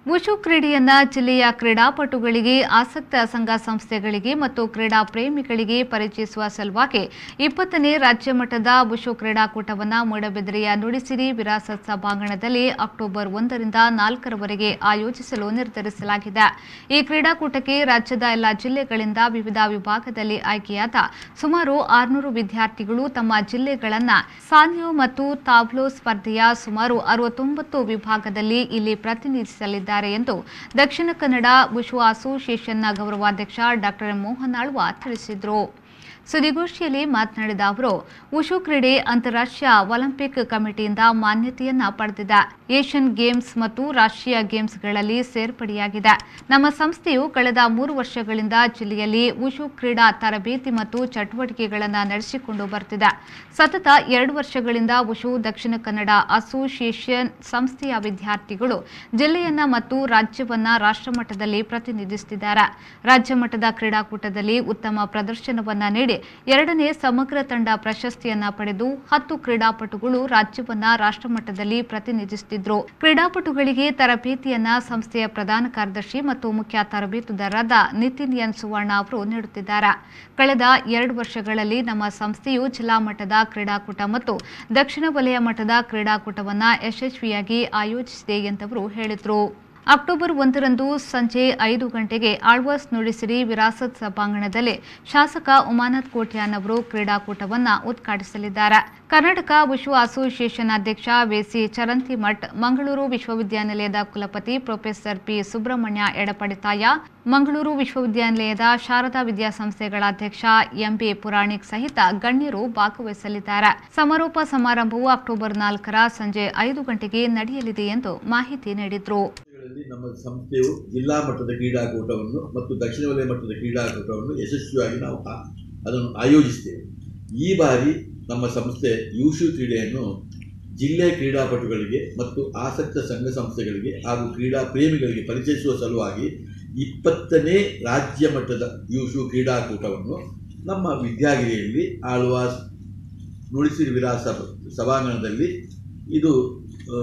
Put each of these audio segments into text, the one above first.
wushu ಕ್ರೀಡೆಯನ್ನ ಜಿಲ್ಲೆಯ ಕ್ರೀಡಾಪಟುಗಳಿಗೆ ಆಸಕ್ತ ಸಂಘ ಸಂಸ್ಥೆಗಳಿಗೆ ಮತ್ತು ಕ್ರೀಡಾ ಪ್ರೇಮಿಗಳಿಗೆ ಪರಿಚಯಿಸುವ ಸಲುವಾಗಿ ಇಪ್ಪತ್ತನೇ ರಾಜ್ಯ ಮಟ್ಟದ ವುಶು ಕ್ರೀಡಾಕೂಟವನ್ನು ಮೂಡಬಿದಿರೆಯ ನುಡಿಸಿರಿ ವಿರಾಸತ್ ಸಭಾಂಗಣದಲ್ಲಿ ಅಕ್ಟೋಬರ್ ಒಂದರಿಂದ ನಾಲ್ಕರವರೆಗೆ ಆಯೋಜಿಸಲು ನಿರ್ಧರಿಸಲಾಗಿದೆ ಈ ಕ್ರೀಡಾಕೂಟಕ್ಕೆ ರಾಜ್ಯದ ಎಲ್ಲ ಜಿಲ್ಲೆಗಳಿಂದ ವಿವಿಧ ವಿಭಾಗದಲ್ಲಿ ಆಯ್ಕೆಯಾದ ಸುಮಾರು ಆರುನೂರು ವಿದ್ಯಾರ್ಥಿಗಳು ತಮ್ಮ ಜಿಲ್ಲೆಗಳನ್ನ ಸಾನ್ಯೋ ಮತ್ತು ತಾವ್ಲೋ ಸ್ಪರ್ಧೆಯ ಸುಮಾರು ಅರವತ್ತೊಂಬತ್ತು ವಿಭಾಗದಲ್ಲಿ ಇಲ್ಲಿ ಪ್ರತಿನಿಧಿಸಲಿದ್ದಾರೆ ಎಂದು ದಕ್ಷಿಣ ಕನ್ನಡ ವಿಶ್ವ ಅಸೋಸಿಯೇಷನ್ನ ಗೌರವಾಧ್ಯಕ್ಷ ಡಾಕ್ಟರ್ ಮೋಹನ್ ಆಳ್ವ ತಿಳಿಸಿದರು ಸುದ್ದಿಗೋಷ್ಠಿಯಲ್ಲಿ ಮಾತನಾಡಿದ ಅವರು ಉಶು ಕ್ರೀಡೆ ಅಂತಾರಾಷ್ಟ್ರೀಯ ಒಲಿಂಪಿಕ್ ಕಮಿಟಿಯಿಂದ ಮಾನ್ಯತೆಯನ್ನ ಪಡೆದಿದೆ ಏಷ್ಯನ್ ಗೇಮ್ಸ್ ಮತ್ತು ರಾಷ್ಟ್ರೀಯ ಗೇಮ್ಸ್ಗಳಲ್ಲಿ ಸೇರ್ಪಡೆಯಾಗಿದೆ ನಮ್ಮ ಸಂಸ್ಥೆಯು ಕಳೆದ ಮೂರು ವರ್ಷಗಳಿಂದ ಜಿಲ್ಲೆಯಲ್ಲಿ ಉಶು ಕ್ರೀಡಾ ತರಬೇತಿ ಮತ್ತು ಚಟುವಟಿಕೆಗಳನ್ನು ನಡೆಸಿಕೊಂಡು ಬರ್ತಿದೆ ಸತತ ಎರಡು ವರ್ಷಗಳಿಂದ ಉಶು ದಕ್ಷಿಣ ಕನ್ನಡ ಅಸೋಸಿಯೇಷನ್ ಸಂಸ್ಥೆಯ ವಿದ್ಯಾರ್ಥಿಗಳು ಜಿಲ್ಲೆಯನ್ನ ಮತ್ತು ರಾಜ್ಯವನ್ನ ರಾಷ್ಟ್ರಮಟ್ಟದಲ್ಲಿ ಪ್ರತಿನಿಧಿಸುತ್ತಿದ್ದಾರೆ ರಾಜ್ಯ ಮಟ್ಟದ ಕ್ರೀಡಾಕೂಟದಲ್ಲಿ ಉತ್ತಮ ಪ್ರದರ್ಶನವನ್ನ ನೀಡಿ ಎರಡನೇ ಸಮಗ್ರ ತಂಡ ಪ್ರಶಸ್ತಿಯನ್ನ ಪಡೆದು ಹತ್ತು ಕ್ರೀಡಾಪಟುಗಳು ರಾಜ್ಯವನ್ನ ರಾಷ್ಟ್ರಮಟ್ಟದಲ್ಲಿ ಪ್ರತಿನಿಧಿಸುತ್ತಿದ್ರು ಕ್ರೀಡಾಪಟುಗಳಿಗೆ ತರಬೇತಿಯನ್ನ ಸಂಸ್ಥೆಯ ಪ್ರಧಾನ ಕಾರ್ಯದರ್ಶಿ ಮತ್ತು ಮುಖ್ಯ ತರಬೇತುದಾರರಾದ ನಿತಿನ್ ಎನ್ ಸುವರ್ಣ ಅವರು ನೀಡುತ್ತಿದ್ದಾರೆ ಕಳೆದ ಎರಡು ವರ್ಷಗಳಲ್ಲಿ ನಮ್ಮ ಸಂಸ್ಥೆಯು ಜಿಲ್ಲಾ ಮಟ್ಟದ ಕ್ರೀಡಾಕೂಟ ಮತ್ತು ದಕ್ಷಿಣ ವಲಯ ಮಟ್ಟದ ಕ್ರೀಡಾಕೂಟವನ್ನ ಯಶಸ್ವಿಯಾಗಿ ಆಯೋಜಿಸಿದೆ ಎಂದವರು ಹೇಳಿದರು ಅಕ್ಟೋಬರ್ ಒಂದರಂದು ಸಂಜೆ ಐದು ಗಂಟೆಗೆ ಆಳ್ವಾಸ್ ನುಡಿಸಿರಿ ವಿರಾಸತ್ ಸಭಾಂಗಣದಲ್ಲಿ ಶಾಸಕ ಉಮಾನತ್ ಕೋಟ್ಯಾನ್ ಅವರು ಕ್ರೀಡಾಕೂಟವನ್ನು ಉದ್ಘಾಟಿಸಲಿದ್ದಾರೆ ಕರ್ನಾಟಕ ವಿಶ್ವ ಅಸೋಸಿಯೇಷನ್ ಅಧ್ಯಕ್ಷ ವೆಸಿ ಚರಂತಿಮಠ್ ಮಂಗಳೂರು ವಿಶ್ವವಿದ್ಯಾನಿಲಯದ ಕುಲಪತಿ ಪ್ರೊಫೆಸರ್ ಪಿ ಸುಬ್ರಹ್ಮಣ್ಯ ಎಡಪಡಿತಾಯ ಮಂಗಳೂರು ವಿಶ್ವವಿದ್ಯಾನಿಲಯದ ಶಾರದಾ ವಿದ್ಯಾಸಂಸ್ಥೆಗಳ ಅಧ್ಯಕ್ಷ ಎಂಬಿ ಪುರಾಣಿಕ್ ಸಹಿತ ಗಣ್ಯರು ಭಾಗವಹಿಸಲಿದ್ದಾರೆ ಸಮಾರೋಪ ಸಮಾರಂಭವು ಅಕ್ಟೋಬರ್ ನಾಲ್ಕರ ಸಂಜೆ ಐದು ಗಂಟೆಗೆ ನಡೆಯಲಿದೆ ಎಂದು ಮಾಹಿತಿ ನೀಡಿದರು ಗಳಲ್ಲಿ ನಮ್ಮ ಸಂಸ್ಥೆಯು ಜಿಲ್ಲಾ ಮಟ್ಟದ ಕ್ರೀಡಾಕೂಟವನ್ನು ಮತ್ತು ದಕ್ಷಿಣ ವಲಯ ಮಟ್ಟದ ಕ್ರೀಡಾಕೂಟವನ್ನು ಯಶಸ್ವಿಯಾಗಿ ನಾವು ಆ- ಅದನ್ನು ಆಯೋಜಿಸ್ತೇವೆ ಈ ಬಾರಿ ನಮ್ಮ ಸಂಸ್ಥೆ ಯೂಶು ಕ್ರೀಡೆಯನ್ನು ಜಿಲ್ಲೆಯ ಕ್ರೀಡಾಪಟುಗಳಿಗೆ ಮತ್ತು ಆಸಕ್ತ ಸಂಘ ಸಂಸ್ಥೆಗಳಿಗೆ ಹಾಗೂ ಕ್ರೀಡಾ ಪ್ರೇಮಿಗಳಿಗೆ ಪರಿಚಯಿಸುವ ಸಲುವಾಗಿ ಇಪ್ಪತ್ತನೇ ರಾಜ್ಯ ಮಟ್ಟದ ಯೂಶು ಕ್ರೀಡಾಕೂಟವನ್ನು ನಮ್ಮ ವಿದ್ಯಾಗಿರಿಯಲ್ಲಿ ಆಳ್ವಾಸ್ ನುಡಿಸಿರಿ ವಿರಾಸ ಸಭಾಂಗಣದಲ್ಲಿ ಇದು ಆ,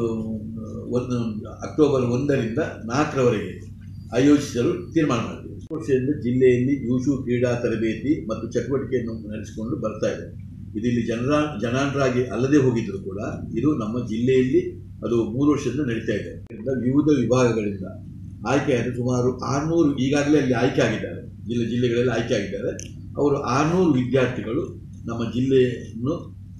ಒಂದು ಅಕ್ಟೋಬರ್ ಒಂದರಿಂದ ನಾಲ್ಕರವರೆಗೆ ಆಯೋಜಿಸಲು ತೀರ್ಮಾನ ಮಾಡಿದೆ ವರ್ಷದಿಂದ ಜಿಲ್ಲೆಯಲ್ಲಿ ಯೂಶು ಕ್ರೀಡಾ ತರಬೇತಿ ಮತ್ತು ಚಟುವಟಿಕೆಯನ್ನು ನಡೆಸಿಕೊಂಡು ಬರ್ತಾ ಇದೆ ಇದು ಇಲ್ಲಿ ಜನರ ಜನಾಂತರಾಗಿ ಅಲ್ಲದೆ ಹೋಗಿದ್ದರೂ ಕೂಡ ಇದು ನಮ್ಮ ಜಿಲ್ಲೆಯಲ್ಲಿ ಅದು ಮೂರು ವರ್ಷದಿಂದ ನಡೀತಾ ಇದೆ ಇದರಿಂದ ವಿವಿಧ ವಿಭಾಗಗಳಿಂದ ಆಯ್ಕೆಯಾದ ಸುಮಾರು ಆರುನೂರು ಈಗಾಗಲೇ ಅಲ್ಲಿ ಆಯ್ಕೆ ಆಗಿದ್ದಾರೆ ಜಿಲ್ಲೆ ಜಿಲ್ಲೆಗಳಲ್ಲಿ ಆಯ್ಕೆ ಆಗಿದ್ದಾರೆ ಅವರು ಆರುನೂರು ವಿದ್ಯಾರ್ಥಿಗಳು ನಮ್ಮ ಜಿಲ್ಲೆಯನ್ನು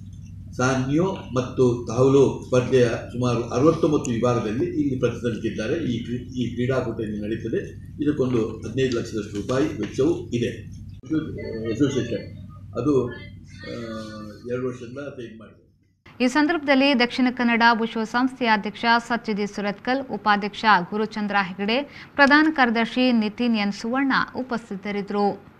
ಸಾನ್ಯೋ ಮತ್ತು ತಾವ್ಲೋ ಸ್ಪರ್ಧೆಯ ಸುಮಾರು ಅರವತ್ತೊಂಬತ್ತು ವಿಭಾಗದಲ್ಲಿ ಇಲ್ಲಿ ಪ್ರತಿನಿಧಿಸಿದ್ದಾರೆ ಈ ಕ್ರೀ ಈ ಕ್ರೀಡಾಕೂಟ ಇಲ್ಲಿ ನಡೀತದೆ ಇದಕ್ಕೊಂದು ಹದಿನೈದು ಲಕ್ಷದಷ್ಟು ರೂಪಾಯಿ ವೆಚ್ಚವೂ ಇದೆ ಅಸೋಸಿಯೇಷನ್ ಅದು ಆ, ಎರಡು ವರ್ಷದಿಂದ ತೆಗೆದು ಮಾಡಿದೆ ಈ ಸಂದರ್ಭದಲ್ಲಿ ದಕ್ಷಿಣ ಕನ್ನಡ ವಿಶ್ವ ಸಂಸ್ಥೆಯ ಅಧ್ಯಕ್ಷ ಸಚ್ಚಿದಿ ಸುರತ್ಕಲ್ ಉಪಾಧ್ಯಕ್ಷ ಗುರುಚಂದ್ರ ಹೆಗಡೆ ಪ್ರಧಾನ ಕಾರ್ಯದರ್ಶಿ ನಿತಿನ್ ಎನ್ ಸುವರ್ಣ ಉಪಸ್ಥಿತರಿದ್ದರು